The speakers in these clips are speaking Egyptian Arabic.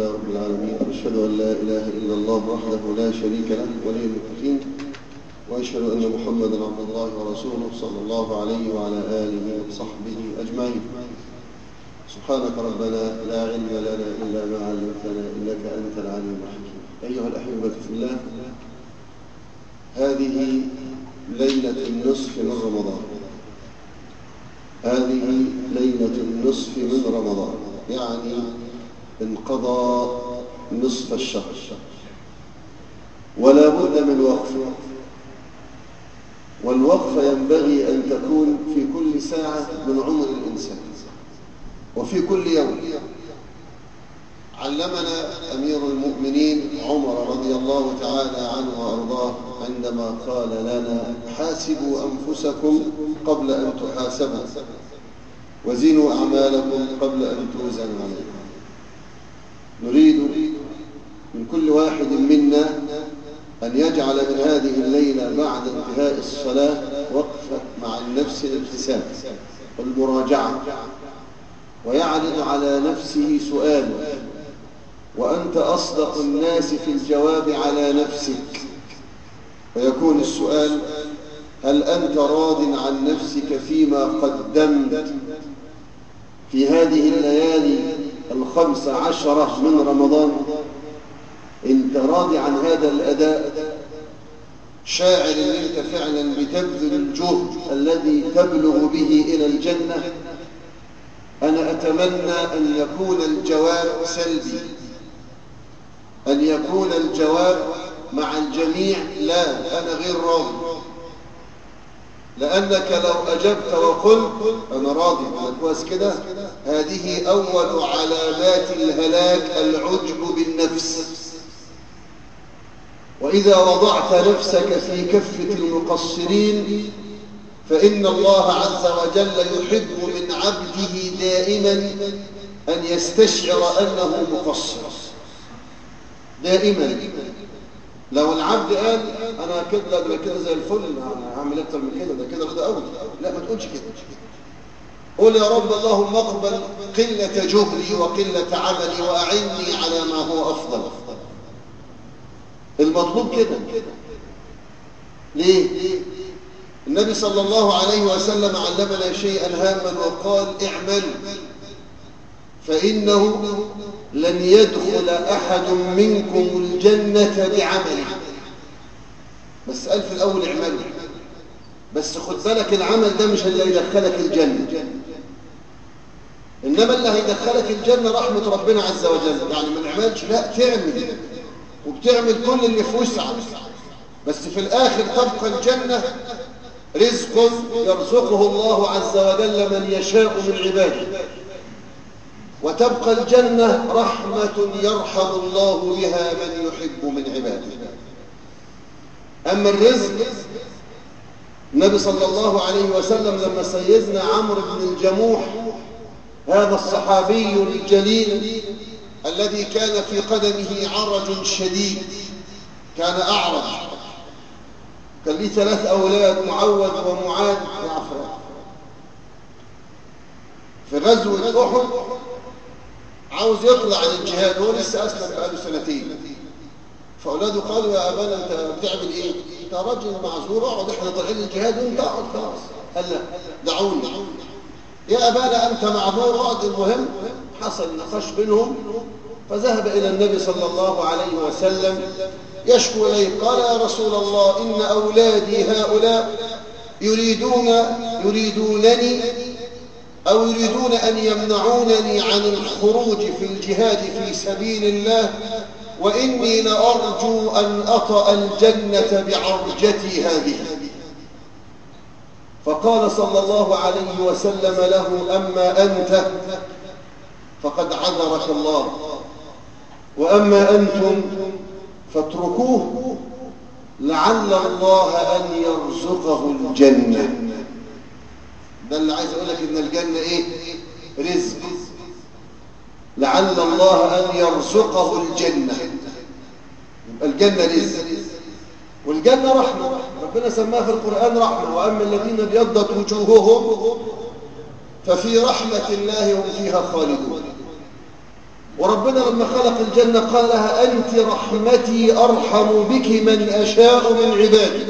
لله رب العالمين وأشهد أن لا إله إلا الله وحده لا شريك له ولي المتقين وأشهد أن محمدا عبد الله ورسوله صلى الله عليه وعلى آله وصحبه أجمعين سبحانك ربنا لا علم لنا إلا ما علمتنا إنك أنت العليم الحكيم أيها الأحبة في الله هذه ليلة النصف من رمضان هذه ليلة النصف من رمضان يعني انقضى نصف الشهر ولا بد من وقف والوقف ينبغي أن تكون في كل ساعة من عمر الإنسان وفي كل يوم علمنا أمير المؤمنين عمر رضي الله تعالى عنه وأرضاه عندما قال لنا حاسبوا أنفسكم قبل أن تحاسبوا وزنوا أعمالكم قبل أن توزن عليكم نريد من كل واحد منا أن يجعل من هذه الليلة بعد انتهاء الصلاة وقفة مع النفس الابتسام والمراجعة ويعرض على نفسه سؤاله وأنت أصدق الناس في الجواب على نفسك ويكون السؤال هل أنت راض عن نفسك فيما قدمت في هذه الليالي الخمس عشرة من رمضان انت راضي عن هذا الأداء شاعر ان انت فعلا بتبذل الجهد الذي تبلغ به إلى الجنة أنا أتمنى أن يكون الجواب سلبي أن يكون الجواب مع الجميع لا أنا غير راضي لأنك لو أجبت وقلت أنا راضي أنا كويس كده هذه أول علامات الهلاك العجب بالنفس وإذا وضعت نفسك في كفة المقصرين فإن الله عز وجل يحب من عبده دائما أن يستشعر أنه مقصر دائما لو العبد قال انا كده ده كده زي الفل انا هعمل اكتر من كده ده كده كده قوي لا ما تقولش كده قول يا رب اللهم اقبل قلة جهدي وقلة عملي واعني على ما هو افضل المطلوب كده ليه النبي صلى الله عليه وسلم علمنا شيئا هاما وقال اعملوا فإنه لن يدخل أحد منكم الجنة بعمله بس قال في الأول اعملوا بس خد بالك العمل ده مش اللي يدخلك الجنة إنما اللي هيدخلك الجنة رحمة ربنا عز وجل يعني ما نعملش لا تعمل وبتعمل كل اللي في وسعك بس في الآخر تبقى الجنة رزق يرزقه الله عز وجل من يشاء من عباده وتبقى الجنة رحمة يرحم الله بها من يحب من عباده أما الرزق النبي صلى الله عليه وسلم لما سيدنا عمرو بن الجموح هذا الصحابي الجليل الذي كان في قدمه عرج شديد كان أعرج كان ليه ثلاث أولاد معوذ ومعاذ وعفراء في غزوة أحد عاوز يطلع للجهاد هو لسه أسلم بقاله سنتين فأولاده قالوا يا أبانا أنت بتعمل إيه؟ أنت راجل معذور اقعد إحنا طالعين للجهاد وأنت اقعد خلاص قال لا دعوني يا أبانا أنت معذور اقعد المهم حصل نقاش بينهم فذهب إلى النبي صلى الله عليه وسلم يشكو إليه قال يا رسول الله إن أولادي هؤلاء يريدون يريدونني أو يريدون أن يمنعونني عن الخروج في الجهاد في سبيل الله وإني لأرجو أن أطأ الجنة بعرجتي هذه فقال صلى الله عليه وسلم له أما أنت فقد عذرك الله وأما أنتم فاتركوه لعل الله أن يرزقه الجنة ده اللي عايز اقول لك ان الجنه ايه رزق لعل الله ان يرزقه الجنه يبقى الجنه رزق والجنه رحمه ربنا سماها في القران رحمه واما الذين ابيضت وجوههم ففي رحمه الله هم فيها خالدون وربنا لما خلق الجنة قال لها أنت رحمتي أرحم بك من أشاء من عبادي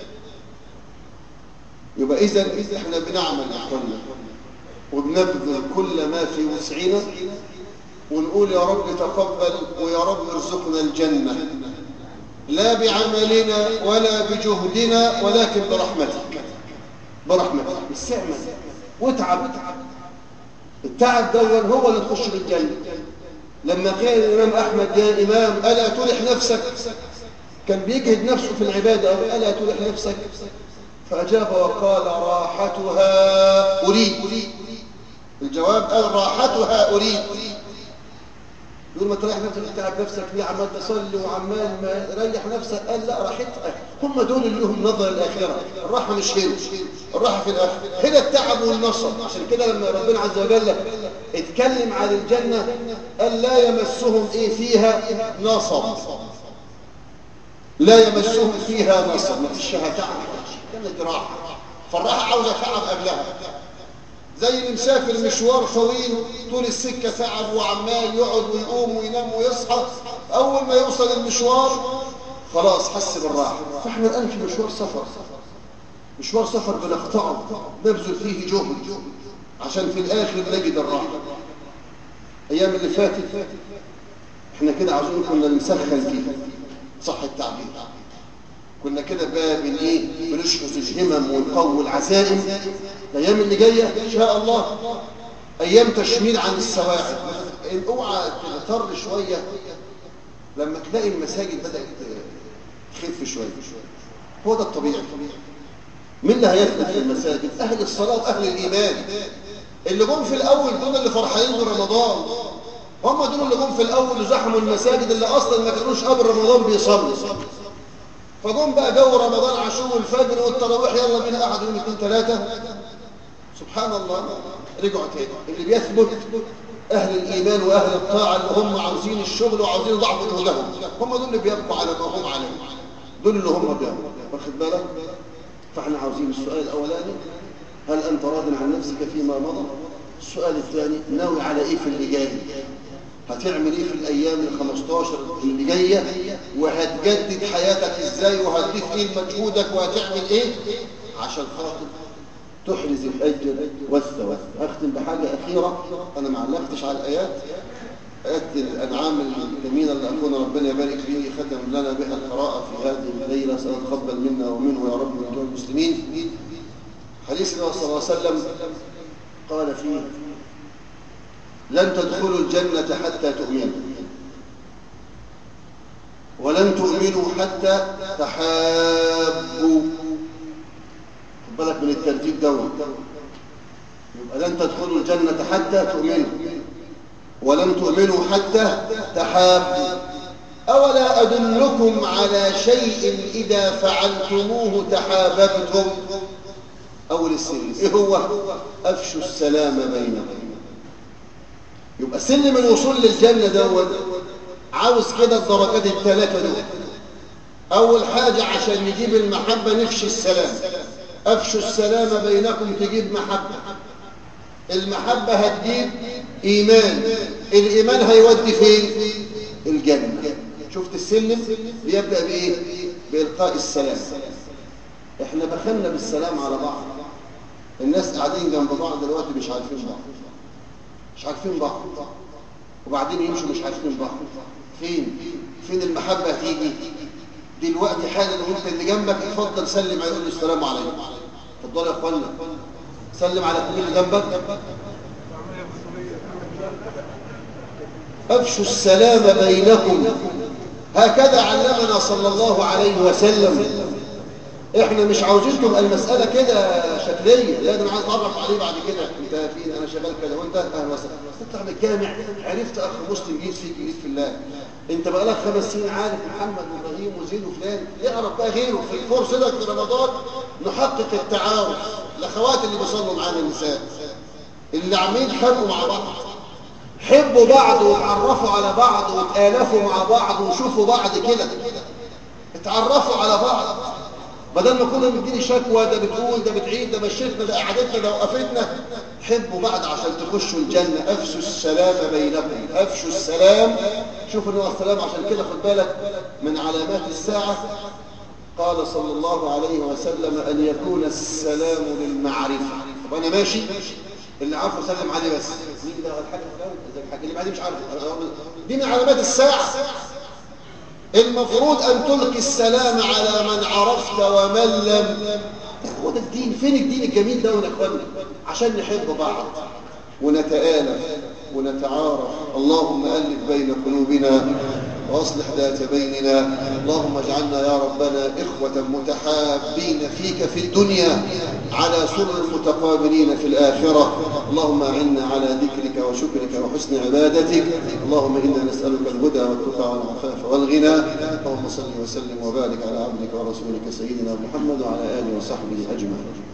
يبقى إذا إحنا بنعمل أحوالنا وبنبذل كل ما في وسعنا ونقول يا رب تقبل ويا رب ارزقنا الجنة لا بعملنا ولا بجهدنا ولكن برحمتك برحمتك استعمل واتعب التعب دون هو اللي تخش بالجنة لما كان الإمام أحمد يا إمام ألا تلح نفسك كان بيجهد نفسه في العبادة ألا تلح نفسك فأجاب وقال راحتها أريد الجواب قال راحتها أريد يقول ما تريح نفسك تتعب نفسك ليه عمال تصلي وعمال ما ريح نفسك قال لا راحتها هم دول اللي لهم نظر الآخرة الراحة مش هنا الراحة في الآخرة هنا التعب والنصر عشان كده لما ربنا عز وجل اتكلم عن الجنة قال لا يمسهم ايه فيها نصب لا يمسهم فيها نصب ما فيش تعب كانت راحة فالراحة عاوزة تعب قبلها زي اللي مسافر مشوار طويل طول السكة تعب وعمال يقعد ويقوم وينام ويصحى أول ما يوصل المشوار خلاص حس بالراحة فاحنا الآن في مشوار سفر مشوار سفر بنقطعه نبذل فيه جهد عشان في الآخر نجد الراحة أيام اللي فاتت احنا كده عاوزين كنا نسخن فيها صح التعبير كنا كده بقى بن ايه بنشحذ الهمم ونقوي العزائم الايام اللي جايه ان شاء الله ايام تشميل عن السواعد اوعى تغتر شويه لما تلاقي المساجد بدات تخف شويه هو ده الطبيعي مين اللي هيدخل في المساجد اهل الصلاه واهل الايمان اللي جم في الاول دول اللي فرحانين برمضان هم دول اللي جم في الاول وزحموا المساجد اللي اصلا ما كانوش قبل رمضان بيصلوا فجم بقى جو رمضان عشو الفجر والتراويح يلا بينا قعدوا يوم اثنين ثلاثه سبحان الله رجعوا تاني اللي بيثبت اهل الايمان واهل الطاعه اللي هم عاوزين الشغل وعاوزين ضعف جهدهم هم دول اللي بيبقوا على ما هم عليه دول اللي هم بيبقوا واخد بالك فاحنا عاوزين السؤال الاولاني هل انت راض عن نفسك فيما مضى السؤال الثاني ناوي على ايه في اللي جاي هتعمل ايه في الايام ال 15 اللي جايه وهتجدد حياتك ازاي وهتضيف ايه لمجهودك وهتعمل ايه عشان خاطر تحرز الاجر والثواب هختم بحاجه اخيره انا ما علقتش على الايات ايات الانعام الجميله اللي اكون ربنا يبارك فيه ختم لنا بها القراءه في هذه الليله سنتقبل منا ومنه يا رب من المسلمين حديث النبي صلى الله عليه وسلم قال فيه لن تدخلوا الجنة حتى تؤمنوا ولن تؤمنوا حتى تحابوا خد بالك من الترتيب دوت يبقى لن تدخلوا الجنة حتى تؤمنوا ولن تؤمنوا حتى تحابوا أولا أدلكم على شيء إذا فعلتموه تحاببتم أول السن إيه هو أفشوا السلام بينكم يبقى سلم الوصول للجنة دوت عاوز كده الدرجات الثلاثة دول أول حاجة عشان نجيب المحبة نفشي السلام أفشوا السلام بينكم تجيب محبة المحبة هتجيب إيمان الإيمان هيودي فين الجنة شفت السلم بيبدأ بإيه بإلقاء السلام احنا بخلنا بالسلام على بعض الناس قاعدين جنب بعض دلوقتي مش عارفين بعض مش عارفين بعض وبعدين يمشوا مش عارفين بعض فين فين المحبة هتيجي دلوقتي حالا وانت اللي جنبك اتفضل سلم عليه يقول له السلام عليكم اتفضل يا اخوانا سلم على كل اللي جنبك افشوا السلام بينكم هكذا علمنا صلى الله عليه وسلم احنا مش عاوزين تبقى المسألة كده شكلية لا ده انا عايز اتعرف عليه بعد كده انت فين انا شغال كده وانت اهلا وسهلا تطلع من الجامع عرفت اخ مسلم جديد فيك جديد في الله انت بقى لك خمس سنين عارف محمد وابراهيم وزيد وفلان اعرف بقى غيره في الفرصه ده في رمضان نحقق التعاون الاخوات اللي بيصلوا معانا النساء اللي عاملين حبوا مع بعض حبوا بعض وتعرفوا على بعض وتآلفوا مع بعض وشوفوا بعض كده اتعرفوا على بعض بدل ما كنا بتجيلي شكوى ده بتقول ده بتعيد ده مشيتنا ده قعدتنا ده وقفتنا حبوا بعض عشان تخشوا الجنة أفشوا السلام بينكم أفشوا السلام شوفوا نوع السلام عشان كده خد بالك من علامات الساعة قال صلى الله عليه وسلم أن يكون السلام للمعرفة طب أنا ماشي اللي عارفه سلم عليه بس مين ده الحاج فلان ازيك الحاج اللي بعدين مش عارف دي من علامات الساعة المفروض أن تلقي السلام على من عرفت ومن لم هو ده الدين فين الدين الجميل ده يا اخوانا عشان نحب بعض ونتآلف ونتعارف اللهم ألف بين قلوبنا وأصلح ذات بيننا اللهم اجعلنا يا ربنا إخوة متحابين فيك في الدنيا على سرر متقابلين في الآخرة اللهم أعنا على ذكرك وشكرك وحسن عبادتك اللهم إنا نسألك الهدى والتقى والعفاف والغنى اللهم صل وسلم وبارك على عبدك ورسولك سيدنا محمد وعلى آله وصحبه أجمعين